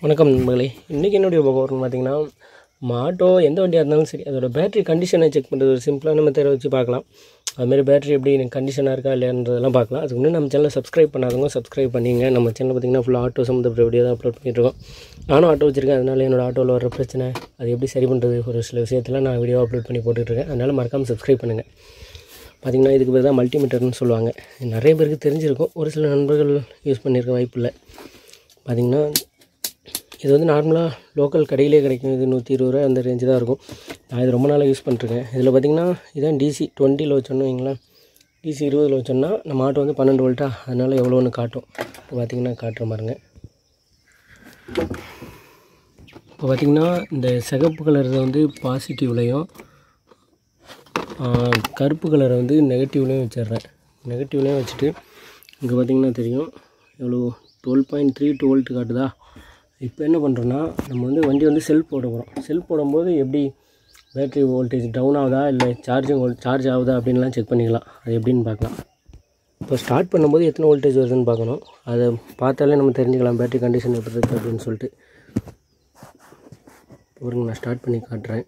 வணக்கம் நண்பர்களே இன்றைக்கி என்னுடைய உபகரணம் பார்த்தீங்கன்னா நம்ம ஆட்டோ எந்த வண்டியாக இருந்தாலும் சரி அதோட பேட்டரி கண்டிஷனை செக் பண்ணுறது ஒரு சிம்பிளான மெத்தடை வச்சு பார்க்கலாம் அதுமாரி பேட்டரி எப்படி கண்டிஷனாக இருக்கா இல்லையான்றதெல்லாம் பார்க்கலாம் அதுக்கு முன்னாடி நம்ம சேனலை சப்ஸ்கிரைப் பண்ணாதவங்க சப்ஸ்கிரைப் பண்ணிங்க நம்ம சேனல் பார்த்தீங்கன்னா ஃபுல்லாக ஆட்டோ சம்மந்தப்பட்ட வீடியோ தான் அப்லோட் பண்ணிட்டுருக்கோம் நானும் ஆட்டோ வச்சிருக்கேன் அதனால என்னோட ஆட்டோவில் வர பிரச்சனை அது எப்படி சரி பண்ணுறது ஒரு சில விஷயத்தில் நான் வீடியோ அப்லோட் பண்ணி போட்டுட்ருக்கேன் அதனால் மறக்காமல் சப்ஸ்கிரைப் பண்ணுங்கள் பார்த்திங்கன்னா இதுக்கு பேர் தான் மல்டிமீட்டர்னு சொல்லுவாங்க நிறைய பேருக்கு தெரிஞ்சிருக்கும் ஒரு சில நண்பர்கள் யூஸ் பண்ணியிருக்க வாய்ப்பு இல்லை பார்த்திங்கன்னா இது வந்து நார்மலாக லோக்கல் கடையிலே கிடைக்கும் இது நூற்றி இருபது ரூபா அந்த ரேஞ்சு தான் இருக்கும் நான் இது ரொம்ப நாளாக யூஸ் பண்ணிருக்கேன் இதில் பார்த்திங்கன்னா இதான் டிசி டுவெண்ட்டியில் வச்சோன்னு வைங்களேன் டிசி இருபதில் வச்சோன்னா நம்ம ஆட்டோ வந்து பன்னெண்டு வோல்ட்டா அதனால் எவ்வளோன்னு காட்டும் இப்போ பார்த்திங்கன்னா காட்டுற பாருங்க இப்போ பார்த்திங்கன்னா இந்த சிகப்பு கலர் வந்து பாசிட்டிவ்லையும் கருப்பு கலரை வந்து நெகட்டிவ்லேயும் வச்சிடுறேன் நெகட்டிவ்லேயும் வச்சுட்டு இங்கே பார்த்திங்கன்னா தெரியும் எவ்வளோ twelve point three two volt காட்டுதா இப்போ என்ன பண்ணுறோன்னா நம்ம வந்து வண்டி வந்து செல்ஃப் போட போகிறோம் செல்ஃப் போடும்போது எப்படி பேட்ரி வோல்டேஜ் டவுன் ஆகுதா இல்லை சார்ஜிங் சார்ஜ் ஆகுதா அப்படின்லாம் செக் பண்ணிக்கலாம் அது எப்படின்னு பார்க்கலாம் இப்போ ஸ்டார்ட் பண்ணும்போது எத்தனை வோல்டேஜ் வருதுன்னு பார்க்கணும் அதை பார்த்தாலே நம்ம தெரிஞ்சுக்கலாம் பேட்டரி கண்டிஷன் எப்படி இருக்குது அப்படின்னு சொல்லிட்டு பாருங்க நான் ஸ்டார்ட் பண்ணி காட்டுறேன்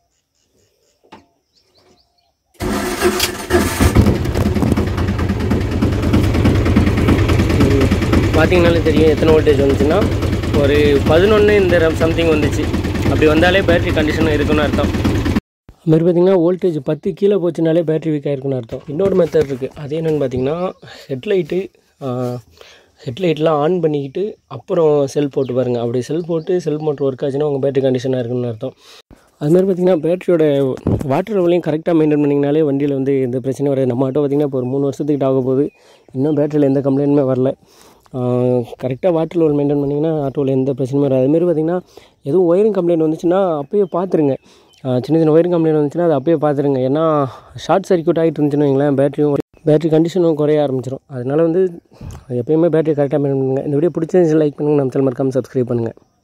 பார்த்தீங்கனாலே தெரியும் எத்தனை வோல்டேஜ் வந்துச்சுன்னா ஒரு பதினொன்று இந்த சம்திங் வந்துச்சு அப்படி வந்தாலே பேட்டரி கண்டிஷன் இருக்குன்னு அர்த்தம் அது மாதிரி பார்த்தீங்கன்னா வோல்டேஜ் பத்து கீழே போச்சுனாலே பேட்டரி வீக் ஆயிருக்குன்னு அர்த்தம் இன்னொரு மெத்தட் இருக்குது அது என்னென்னு பார்த்தீங்கன்னா ஹெட்லைட்டு ஹெட்லைட்லாம் ஆன் பண்ணிக்கிட்டு அப்புறம் செல் போட்டு பாருங்கள் அப்படி செல் போட்டு செல் மோட்டர் ஒர்க் ஆச்சுன்னா உங்கள் பேட்டரி கண்டிஷனாக இருக்குன்னு அர்த்தம் அது மாதிரி பார்த்திங்கன்னா பேட்டரியோட வாட்டர் லெவலையும் கரெக்டாக மெயின்டைன் பண்ணிங்கனாலே வண்டியில் வந்து எந்த பிரச்சனையும் வராது நம்ம ஆட்டோ பார்த்திங்கன்னா இப்போ ஒரு மூணு வருஷத்துக்கிட்ட ஆக போகுது இன்னும் பேட்டரியில் எந்த கம்ப்ளைண்ட்டுமே வரல கரெக்டாக வாட்டர் லெவல் மெயின்டைன் பண்ணிங்கன்னா ஆட்டோவில் எந்த பிரச்சனையும் வராது அதுமாரி பார்த்திங்கன்னா எதுவும் ஒயரிங் கம்ப்ளைண்ட் வந்துச்சுன்னா அப்போயே பார்த்துருங்க சின்ன சின்ன ஒயரிங் கம்ப்ளைண்ட் வந்துச்சுன்னா அதை அப்போயே பார்த்துருங்க ஏன்னா ஷார்ட் சர்க்யூட் ஆகிட்டு இருந்துச்சுன்னு வைங்களேன் பேட்டரியும் பேட்டரி கண்டிஷனும் குறைய ஆரம்பிச்சிடும் அதனால் வந்து எப்பயுமே பேட்டரி கரெக்டாக மெயின்டைன் பண்ணுங்கள் இந்த வீடியோ பிடிச்சிருந்துச்சு லைக் பண்ணுங்கள் நம்ம சேனல் மறக்காமல் சப்ஸ்கிரைப் பண்ணுங்கள்